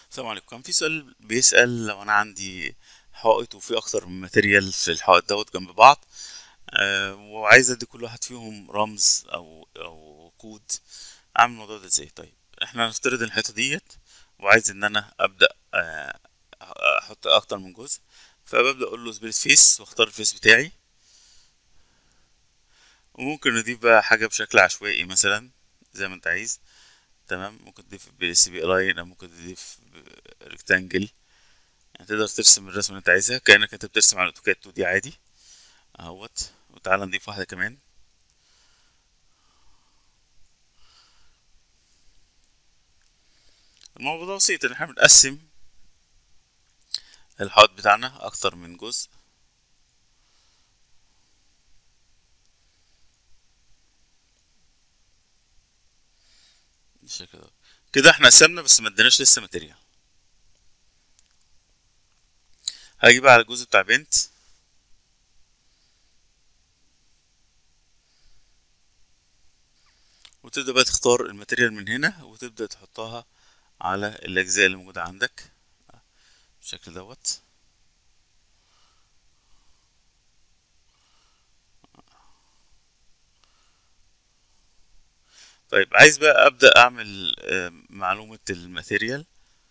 السلام عليكم كان في سؤال بيسأل لو أنا عندي حائط وفي أكتر من ماتيريال في الحائط دوت جنب بعض أه وعايز أدي كل واحد فيهم رمز أو أو كود أعمل الموضوع ده إزاي طيب إحنا هنفترض الحيطة ديت وعايز إن أنا أبدأ أه أحط أكتر من جزء فببدأ أقول له سبيس فيس وأختار الفيس بتاعي وممكن نضيف بقى حاجة بشكل عشوائي مثلا زي ما أنت عايز تمام ممكن تضيف بسي بي لاين او ممكن تضيف ريكتانجل يعني تقدر ترسم الرسمه اللي انت عايزها كانك انت بترسم على اوتوكاد 2 دي عادي اهوت وتعالى نضيف واحده كمان الموضوع بسيط ان احنا بنقسم الحائط بتاعنا اكتر من جزء بالشكل ده كده احنا قسمنا بس ما اديناش لسه ماتيريال هاجي بقى على الجزء بتاع بنت وتبدأ بقى تختار الماتيريال من هنا وتبدأ تحطها على الأجزاء اللي موجودة عندك بالشكل دوت طيب عايز بقى ابدا اعمل معلومه الماتيريال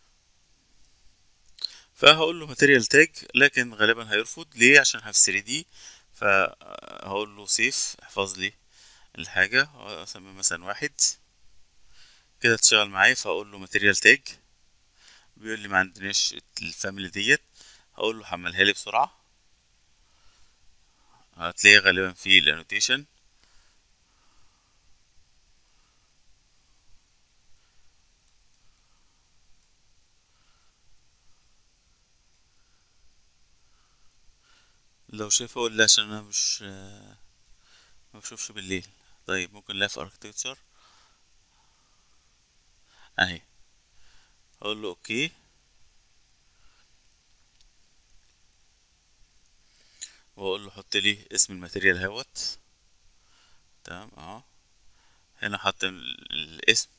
فهقول له ماتيريال تاج لكن غالبا هيرفض ليه عشان في 3 دي فهقول له سيف احفظ لي الحاجه اسمي مثلا واحد كده تشتغل معايا فاقول له ماتيريال تاج بيقول لي ما عندناش الفاميلي ديت هقول له حملها لي بسرعه هتلاقيه غالبا في الانوتيشن لو شايف اقول لا عشان انا مش ما بشوفش بالليل طيب ممكن لا في اركتكتشر اهي اقول له اوكي واقول له حط لي اسم الماتيريال اهوت تمام اهو هنا حط الاسم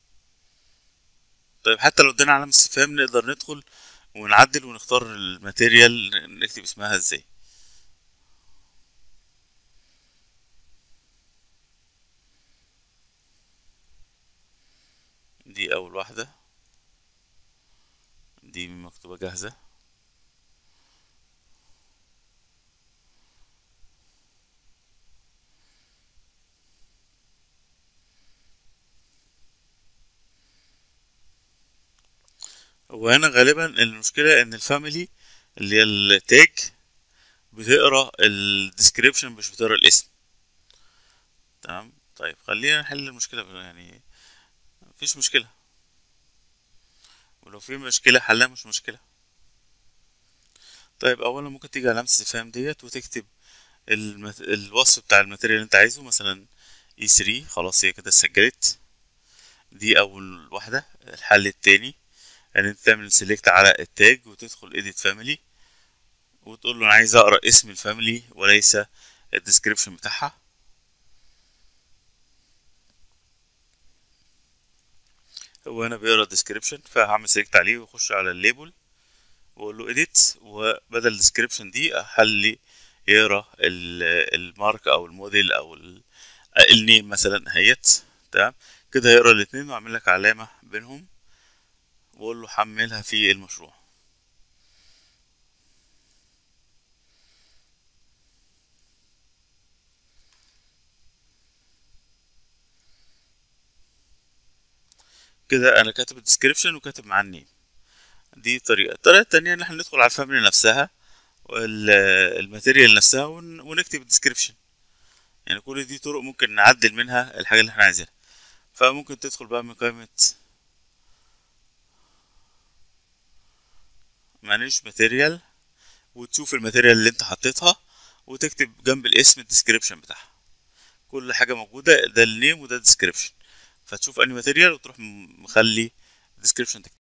طيب حتى لو ادينا علامة استفهام نقدر ندخل ونعدل ونختار الماتيريال نكتب اسمها ازاي دي اول واحدة دي مكتوبة جاهزة وهنا غالبا المشكلة ان الفاميلي اللي هي التاج بتقرا الديسكريبشن مش بتقرا الاسم تمام طيب خلينا نحل المشكلة يعني مفيش مشكلة ولو في مشكلة حلها مش مشكلة طيب اولا ممكن تيجي علامة استفهام ديت وتكتب المت... الوصف بتاع الماتيريال اللي انت عايزه مثلا اي 3 خلاص هي كده اتسجلت دي اول واحدة الحل التاني ان انت تعمل سيلكت على التاج وتدخل edit family وتقول له انا عايز اقرا اسم الفاميلي وليس الديسكريبشن بتاعها هو هنا بيقرا الديسكريبشن فهعمل سيلكت عليه واخش على الليبل واقول له edit وبدل الديسكريبشن دي اخلي يقرا المارك او الموديل او النيم مثلا اهيت تمام كده هيقرا الاتنين واعمل لك علامة بينهم واقول له حملها في المشروع كده انا كاتب الديسكريبشن وكاتب معاه النيم دي طريقه الطريقه التانية ان احنا ندخل على الفاميلي نفسها الماتيريال نفسها ونكتب الديسكريبشن يعني كل دي طرق ممكن نعدل منها الحاجه اللي احنا عايزينها فممكن تدخل بقى من قائمه مانج ماتيريال وتشوف الماتيريال اللي انت حطيتها وتكتب جنب الاسم الديسكريبشن بتاعها كل حاجه موجوده ده النيم وده الديسكريبشن فتشوف انهي ماتيريال وتروح مخلي الديسكريبشن